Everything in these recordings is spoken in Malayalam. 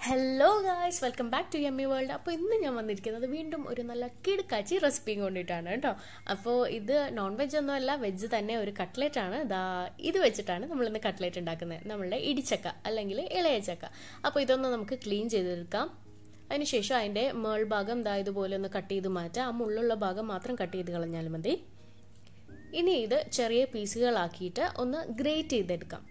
hello guys welcome back to M E world അപ്പോൾ ഇന്ന് ഞാൻ വന്നിരിക്കുന്നത് വീണ്ടും ഒരു നല്ല കിടുക്കാച്ചി റെസിപ്പിയും കൊണ്ടിട്ടാണ് കേട്ടോ അപ്പോൾ ഇത് നോൺ വെജ് ഒന്നുമല്ല വെജ് തന്നെ ഒരു കട്ട്ലറ്റ് ആണ് ദാ ഇത് വെച്ചിട്ടാണ് നമ്മൾ ഇന്ന് കട്ട്ലറ്റ് ഉണ്ടാക്കുന്നത് നമ്മളുടെ ഇടിച്ചക്ക അല്ലെങ്കിൽ ഇളയ ചക്ക അപ്പോൾ ഇതൊന്ന് നമുക്ക് ക്ലീൻ ചെയ്തെടുക്കാം അതിനുശേഷം അതിൻ്റെ മേൾ ഭാഗം ദാ ഇതുപോലെ ഒന്ന് കട്ട് ചെയ്ത് മാറ്റാം ആ മുള്ളുള്ള ഭാഗം മാത്രം കട്ട് ചെയ്ത് കളഞ്ഞാൽ മതി ഇനി ഇത് ചെറിയ പീസുകളാക്കിയിട്ട് ഒന്ന് ഗ്രേറ്റ് ചെയ്തെടുക്കാം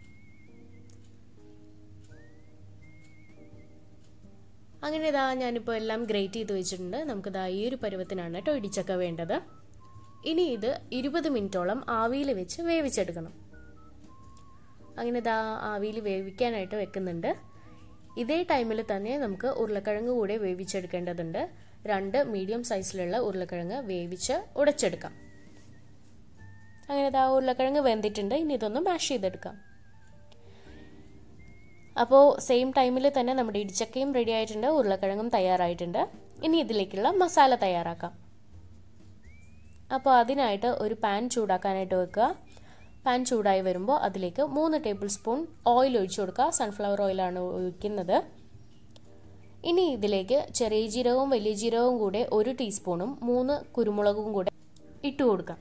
അങ്ങനെ ഇതാ ഞാനിപ്പോൾ എല്ലാം ഗ്രേറ്റ് ചെയ്ത് വെച്ചിട്ടുണ്ട് നമുക്ക് ഇതാ ഈ ഒരു പരുവത്തിനാണ് കേട്ടോ ഇടിച്ചക്ക വേണ്ടത് ഇനി ഇത് ഇരുപത് മിനിറ്റോളം ആവിയിൽ വെച്ച് വേവിച്ചെടുക്കണം അങ്ങനെ ഇതാ ആവിയിൽ വേവിക്കാനായിട്ട് വെക്കുന്നുണ്ട് ഇതേ ടൈമിൽ തന്നെ നമുക്ക് ഉരുളക്കിഴങ്ങ് കൂടെ വേവിച്ചെടുക്കേണ്ടതുണ്ട് രണ്ട് മീഡിയം സൈസിലുള്ള ഉരുളക്കിഴങ്ങ് വേവിച്ച് ഉടച്ചെടുക്കാം അങ്ങനെ ഇതാ ഉരുളക്കിഴങ്ങ് വെന്തിട്ടുണ്ട് ഇനി ഇതൊന്ന് മാഷ് ചെയ്തെടുക്കാം അപ്പോൾ സെയിം ടൈമിൽ തന്നെ നമ്മുടെ ഇടിച്ചക്കയും റെഡി ആയിട്ടുണ്ട് ഉരുളക്കിഴങ്ങും തയ്യാറായിട്ടുണ്ട് ഇനി ഇതിലേക്കുള്ള മസാല തയ്യാറാക്കാം അപ്പോൾ അതിനായിട്ട് ഒരു പാൻ ചൂടാക്കാനായിട്ട് വെക്കുക പാൻ ചൂടായി വരുമ്പോൾ അതിലേക്ക് മൂന്ന് ടേബിൾ സ്പൂൺ ഓയിൽ ഒഴിച്ചു കൊടുക്കുക സൺഫ്ലവർ ഓയിലാണ് ഒഴിക്കുന്നത് ഇനി ഇതിലേക്ക് ചെറിയ ജീരകവും വലിയ ജീരകവും കൂടെ ഒരു ടീസ്പൂണും മൂന്ന് കുരുമുളകും കൂടെ ഇട്ട് കൊടുക്കാം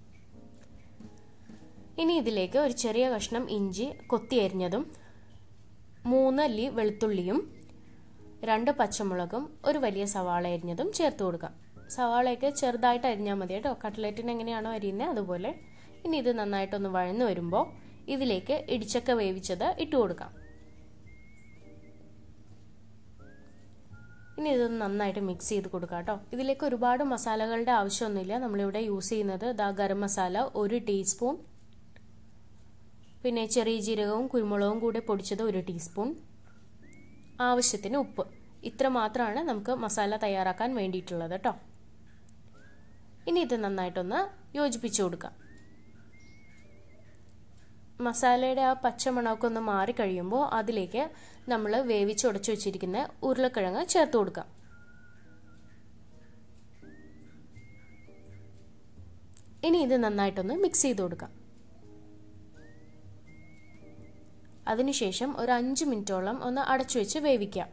ഇനി ഇതിലേക്ക് ഒരു ചെറിയ കഷ്ണം ഇഞ്ചി കൊത്തി അരിഞ്ഞതും മൂന്ന് അല്ലി വെളുത്തുള്ളിയും രണ്ട് പച്ചമുളകും ഒരു വലിയ സവാള അരിഞ്ഞതും ചേർത്ത് കൊടുക്കാം സവാളയൊക്കെ ചെറുതായിട്ട് അരിഞ്ഞാൽ മതി കേട്ടോ കട്ട്ലറ്റിന് എങ്ങനെയാണോ അരിയുന്നത് അതുപോലെ ഇനി ഇത് നന്നായിട്ടൊന്ന് വഴന്നു വരുമ്പോൾ ഇതിലേക്ക് ഇടിച്ചക്ക വേവിച്ചത് ഇട്ട് കൊടുക്കാം ഇനി ഇതൊന്ന് നന്നായിട്ട് മിക്സ് ചെയ്ത് കൊടുക്കാം കേട്ടോ ഇതിലേക്ക് ഒരുപാട് മസാലകളുടെ ആവശ്യമൊന്നുമില്ല നമ്മളിവിടെ യൂസ് ചെയ്യുന്നത് ദാ ഗരം മസാല ഒരു ടീസ്പൂൺ പിന്നെ ചെറിയ ജീരകവും കുരുമുളകും കൂടെ പൊടിച്ചത് ഒരു ടീസ്പൂൺ ആവശ്യത്തിന് ഉപ്പ് ഇത്ര മാത്രമാണ് നമുക്ക് മസാല തയ്യാറാക്കാൻ വേണ്ടിയിട്ടുള്ളത് കേട്ടോ ഇനി ഇത് നന്നായിട്ടൊന്ന് യോജിപ്പിച്ചു കൊടുക്കാം മസാലയുടെ ആ പച്ചമണമൊക്കെ ഒന്ന് മാറിക്കഴിയുമ്പോൾ അതിലേക്ക് നമ്മൾ വേവിച്ചുടച്ചു വെച്ചിരിക്കുന്ന ഉരുളക്കിഴങ്ങ് ചേർത്ത് കൊടുക്കാം ഇനി ഇത് നന്നായിട്ടൊന്ന് മിക്സ് ചെയ്ത് കൊടുക്കാം അതിനുശേഷം ഒരു അഞ്ച് മിനിറ്റോളം ഒന്ന് അടച്ചു വെച്ച് വേവിക്കാം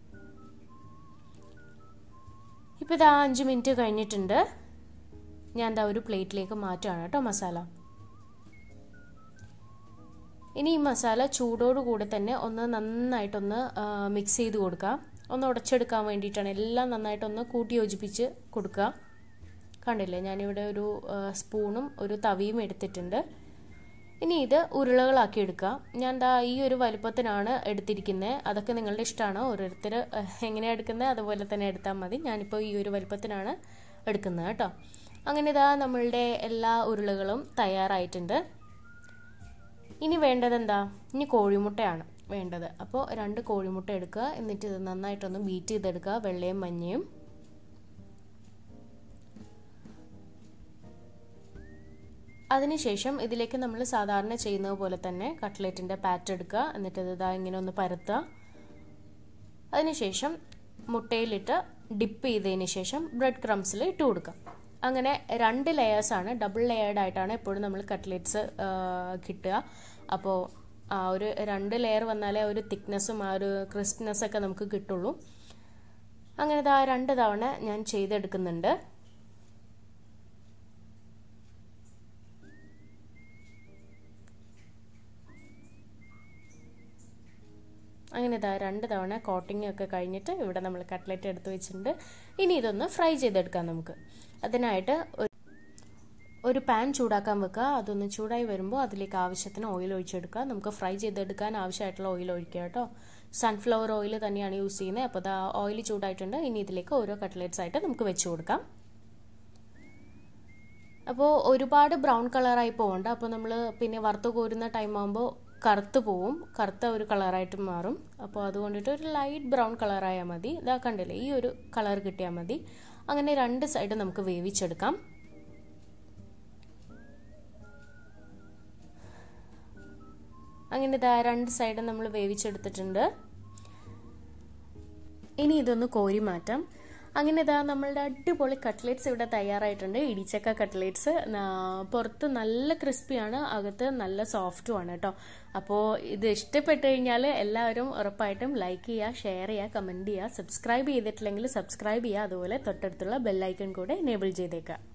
ഇപ്പോൾ ഇതാ അഞ്ച് മിനിറ്റ് കഴിഞ്ഞിട്ടുണ്ട് ഞാൻ എന്താ ഒരു പ്ലേറ്റിലേക്ക് മാറ്റുകയാണ് കേട്ടോ മസാല ഇനി ഈ മസാല ചൂടോടുകൂടെ തന്നെ ഒന്ന് നന്നായിട്ടൊന്ന് മിക്സ് ചെയ്ത് കൊടുക്കുക ഒന്ന് ഉടച്ചെടുക്കാൻ വേണ്ടിയിട്ടാണ് എല്ലാം നന്നായിട്ടൊന്ന് കൂട്ടി യോജിപ്പിച്ച് കൊടുക്കുക കണ്ടില്ലേ ഞാനിവിടെ ഒരു സ്പൂണും ഒരു തവിയും എടുത്തിട്ടുണ്ട് ഇനി ഇത് ഉരുളകളാക്കി എടുക്കുക ഞാൻ ദാ ഈ ഒരു വലുപ്പത്തിനാണ് എടുത്തിരിക്കുന്നത് അതൊക്കെ നിങ്ങളുടെ ഇഷ്ടമാണ് ഓരോരുത്തർ എങ്ങനെയാണ് എടുക്കുന്നത് അതുപോലെ തന്നെ എടുത്താൽ മതി ഞാനിപ്പോൾ ഈ ഒരു വലുപ്പത്തിനാണ് എടുക്കുന്നത് കേട്ടോ അങ്ങനെ ഇതാ നമ്മളുടെ എല്ലാ ഉരുളകളും തയ്യാറായിട്ടുണ്ട് ഇനി വേണ്ടത് എന്താ ഇനി കോഴിമുട്ടയാണ് വേണ്ടത് അപ്പോൾ രണ്ട് കോഴിമുട്ട എടുക്കുക എന്നിട്ട് ഇത് നന്നായിട്ടൊന്ന് ബീറ്റ് ചെയ്തെടുക്കുക വെള്ളയും മഞ്ഞയും അതിനുശേഷം ഇതിലേക്ക് നമ്മൾ സാധാരണ ചെയ്യുന്നത് പോലെ തന്നെ കട്ട്ലറ്റിൻ്റെ പാറ്റ് എടുക്കുക എന്നിട്ട് ഇതാ ഇങ്ങനെ ഒന്ന് പരത്തുക അതിനുശേഷം മുട്ടയിലിട്ട് ഡിപ്പ് ചെയ്തതിന് ശേഷം ബ്രെഡ് ക്രംസിൽ ഇട്ട് കൊടുക്കുക അങ്ങനെ രണ്ട് ലെയേഴ്സാണ് ഡബിൾ ലെയേർഡ് ആയിട്ടാണ് എപ്പോഴും നമ്മൾ കട്ട്ലറ്റ്സ് കിട്ടുക അപ്പോൾ ആ ഒരു രണ്ട് ലെയർ വന്നാലേ ഒരു തിക്നെസ്സും ആ ഒരു ക്രിസ്പിനെസ്സൊക്കെ നമുക്ക് കിട്ടുള്ളൂ അങ്ങനെ ഇതാ രണ്ട് തവണ ഞാൻ ചെയ്തെടുക്കുന്നുണ്ട് അങ്ങനെ ഇതാ രണ്ട് തവണ കോട്ടിംഗ് ഒക്കെ കഴിഞ്ഞിട്ട് ഇവിടെ നമ്മൾ കട്ട്ലറ്റ് എടുത്ത് വെച്ചിട്ടുണ്ട് ഇനി ഇതൊന്ന് ഫ്രൈ ചെയ്തെടുക്കാം നമുക്ക് അതിനായിട്ട് ഒരു പാൻ ചൂടാക്കാൻ വെക്കുക അതൊന്ന് ചൂടായി വരുമ്പോൾ അതിലേക്ക് ആവശ്യത്തിന് ഓയിൽ ഒഴിച്ചെടുക്കുക നമുക്ക് ഫ്രൈ ചെയ്തെടുക്കാൻ ആവശ്യമായിട്ടുള്ള ഓയിൽ ഒഴിക്കുക കേട്ടോ സൺഫ്ലവർ ഓയിൽ തന്നെയാണ് യൂസ് ചെയ്യുന്നത് അപ്പോൾ അത് ഓയിൽ ചൂടായിട്ടുണ്ട് ഇനി ഇതിലേക്ക് ഓരോ കട്ട്ലറ്റ്സ് ആയിട്ട് നമുക്ക് വെച്ച് കൊടുക്കാം അപ്പോൾ ഒരുപാട് ബ്രൗൺ കളറായി പോകണ്ട അപ്പോൾ നമ്മൾ പിന്നെ വറുത്ത് കോരുന്ന ടൈം ആകുമ്പോൾ കറുത്ത് പോവും കറുത്ത ഒരു കളറായിട്ട് മാറും അപ്പോൾ അതുകൊണ്ടിട്ട് ഒരു ലൈറ്റ് ബ്രൗൺ കളറായാൽ മതി ഇതാ കണ്ടില്ലേ ഈ ഒരു കളർ കിട്ടിയാൽ മതി അങ്ങനെ രണ്ട് സൈഡ് നമുക്ക് വേവിച്ചെടുക്കാം അങ്ങനെ ഇതാ രണ്ട് സൈഡ് നമ്മൾ വേവിച്ചെടുത്തിട്ടുണ്ട് ഇനി ഇതൊന്ന് കോരി മാറ്റാം അങ്ങനെ ഇതാ നമ്മളുടെ അടിപൊളി കട്ട്ലേറ്റ്സ് ഇവിടെ തയ്യാറായിട്ടുണ്ട് ഇടിച്ചക്ക കട്ട്ലേറ്റ്സ് പുറത്ത് നല്ല ക്രിസ്പിയാണ് അകത്ത് നല്ല സോഫ്റ്റും ആണ് കേട്ടോ അപ്പോൾ ഇത് ഇഷ്ടപ്പെട്ട് കഴിഞ്ഞാൽ എല്ലാവരും ഉറപ്പായിട്ടും ലൈക്ക് ചെയ്യുക ഷെയർ ചെയ്യുക കമൻറ്റ് ചെയ്യുക സബ്സ്ക്രൈബ് ചെയ്തിട്ടില്ലെങ്കിൽ സബ്സ്ക്രൈബ് ചെയ്യുക അതുപോലെ തൊട്ടടുത്തുള്ള ബെല്ലൈക്കൺ കൂടെ എനേബിൾ ചെയ്തേക്കുക